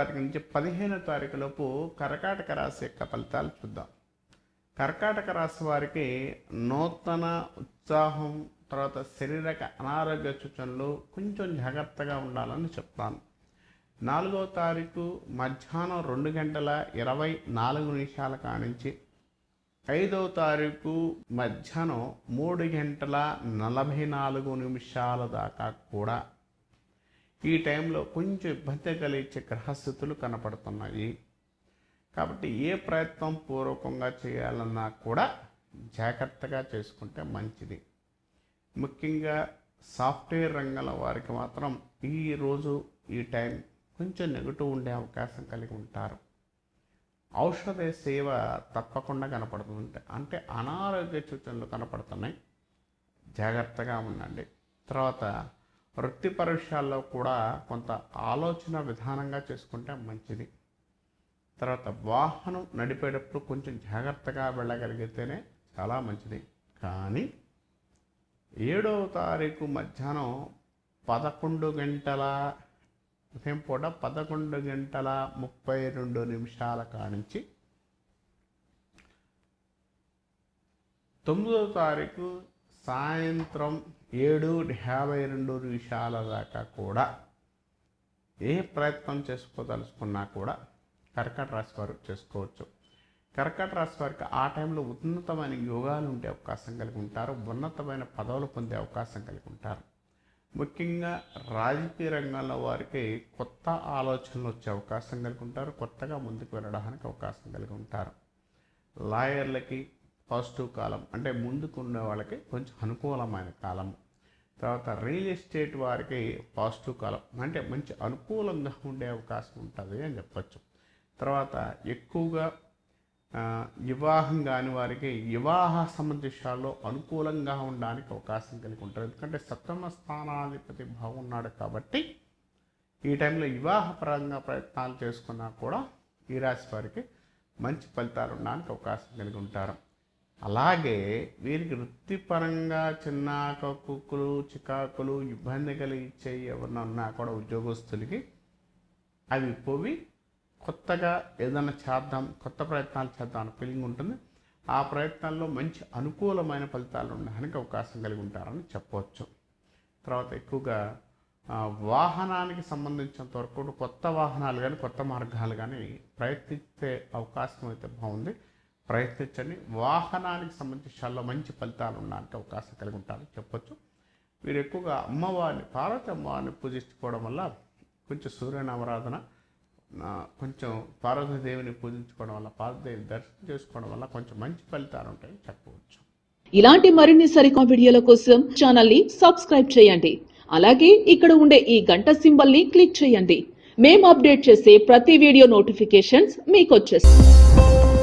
తారీఖు నుంచి పదిహేనో తారీఖు లోపు కర్కాటక రాశి యొక్క ఫలితాలు చూద్దాం కర్కాటక రాశి వారికి నూతన ఉత్సాహం తర్వాత శరీరక అనారోగ్య సూచనలు కొంచెం జాగ్రత్తగా ఉండాలని చెప్తాను నాలుగో తారీఖు మధ్యాహ్నం రెండు గంటల ఇరవై నాలుగు నిమిషాల కానించి ఐదవ తారీఖు మధ్యాహ్నం మూడు గంటల నలభై నాలుగు నిమిషాల దాకా కూడా ఈ టైంలో కొంచెం ఇబ్బంది కలిగించే గ్రహస్థితులు కనపడుతున్నాయి కాబట్టి ఏ ప్రయత్నం పూర్వకంగా చేయాలన్నా కూడా జాగ్రత్తగా చేసుకుంటే మంచిది ముఖ్యంగా సాఫ్ట్వేర్ రంగంలో వారికి మాత్రం ఈ రోజు ఈ టైం కొంచెం నెగటివ్ ఉండే అవకాశం కలిగి ఉంటారు ఔషధ సేవ తప్పకుండా కనపడుతుంది అంటే అనారోగ్య సూచనలు కనపడుతున్నాయి జాగ్రత్తగా ఉండండి తర్వాత వృత్తిపర విషయాల్లో కూడా కొంత ఆలోచన విధానంగా చేసుకుంటే మంచిది తర్వాత వాహనం నడిపేటప్పుడు కొంచెం జాగ్రత్తగా వెళ్ళగలిగితేనే చాలా మంచిది కానీ ఏడవ తారీఖు మధ్యాహ్నం పదకొండు గంటల ఉదయం పూట పదకొండు గంటల ముప్పై రెండు నిమిషాల కానించి తొమ్మిదవ తారీఖు సాయంత్రం ఏడు యాభై రెండు నిమిషాల దాకా కూడా ఏ ప్రయత్నం చేసుకోదలుచుకున్నా కూడా కర్కట రాశి వారు చేసుకోవచ్చు కర్కట రాశి వారికి ఆ టైంలో ఉన్నతమైన యోగాలు ఉండే అవకాశం కలిగి ఉంటారు ఉన్నతమైన పదవులు పొందే అవకాశం కలిగి ఉంటారు ముఖ్యంగా రాజకీయ రంగంలో వారికి కొత్త ఆలోచనలు వచ్చే అవకాశం కలిగి ఉంటారు కొత్తగా ముందుకు వెళ్ళడానికి అవకాశం కలిగి ఉంటారు లాయర్లకి పాజిటివ్ కాలం అంటే ముందుకు ఉండే వాళ్ళకి కొంచెం అనుకూలమైన కాలం తర్వాత రియల్ ఎస్టేట్ వారికి పాజిటివ్ కాలం అంటే మంచి అనుకూలంగా ఉండే అవకాశం ఉంటుంది అని చెప్పచ్చు తర్వాత ఎక్కువగా ఆ, వివాహం కాని వారికి వివాహ సంబంధించాల్లో అనుకూలంగా ఉండడానికి అవకాశం కలిగి ఉంటారు ఎందుకంటే సప్తమ స్థానాధిపతి బాగున్నాడు కాబట్టి ఈ టైంలో వివాహపరంగా ప్రయత్నాలు చేసుకున్నా కూడా ఈ రాశి వారికి మంచి ఫలితాలు ఉండడానికి అవకాశం కలిగి ఉంటారు అలాగే వీరికి వృత్తిపరంగా చిన్న కుక్కులు చికాకులు ఇబ్బంది కలిగించే ఎవరన్నా ఉన్నా కూడా ఉద్యోగస్తులకి అవి పోవి కొత్తగా ఏదైనా చేద్దాం కొత్త ప్రయత్నాలు చేద్దాం అనే ఫీలింగ్ ఉంటుంది ఆ ప్రయత్నాల్లో మంచి అనుకూలమైన ఫలితాలు ఉండడానికి అవకాశం కలిగి ఉంటారని చెప్పవచ్చు తర్వాత ఎక్కువగా ఆ, వాహనానికి సంబంధించినంత వరకు కూడా కొత్త వాహనాలు కానీ కొత్త మార్గాలు కానీ ప్రయత్నించే అవకాశం అయితే బాగుంది ప్రయత్నించండి వాహనానికి సంబంధించిన విషయాల్లో మంచి ఫలితాలు ఉండడానికి అవకాశం కలిగి ఉంటారని చెప్పొచ్చు వీరు ఎక్కువగా అమ్మవారిని పార్వతి అమ్మవారిని పూజించుకోవడం వల్ల కొంచెం సూర్యనామరాధన ఆ, కొంచెం పార్వతీదేవిని పూజించుకోవడం వల్ల పార్వతీదేవిని దర్శనం చేసుకోవడం వల్ల కొంచెం మంచి ఫలితాలు ఉంటాయని చెప్పవచ్చు ఇలాంటి మరిన్ని సరికొత్త వీడియోల కోసం ఛానల్ ని సబ్స్క్రైబ్ చేయండి అలాగే ఇక్కడ ఉండే ఈ గంట సింబల్ ని క్లిక్ చేయండి మేము అప్డేట్ చేసే ప్రతి వీడియో నోటిఫికేషన్స్ మీకు వచ్చేస్తాయి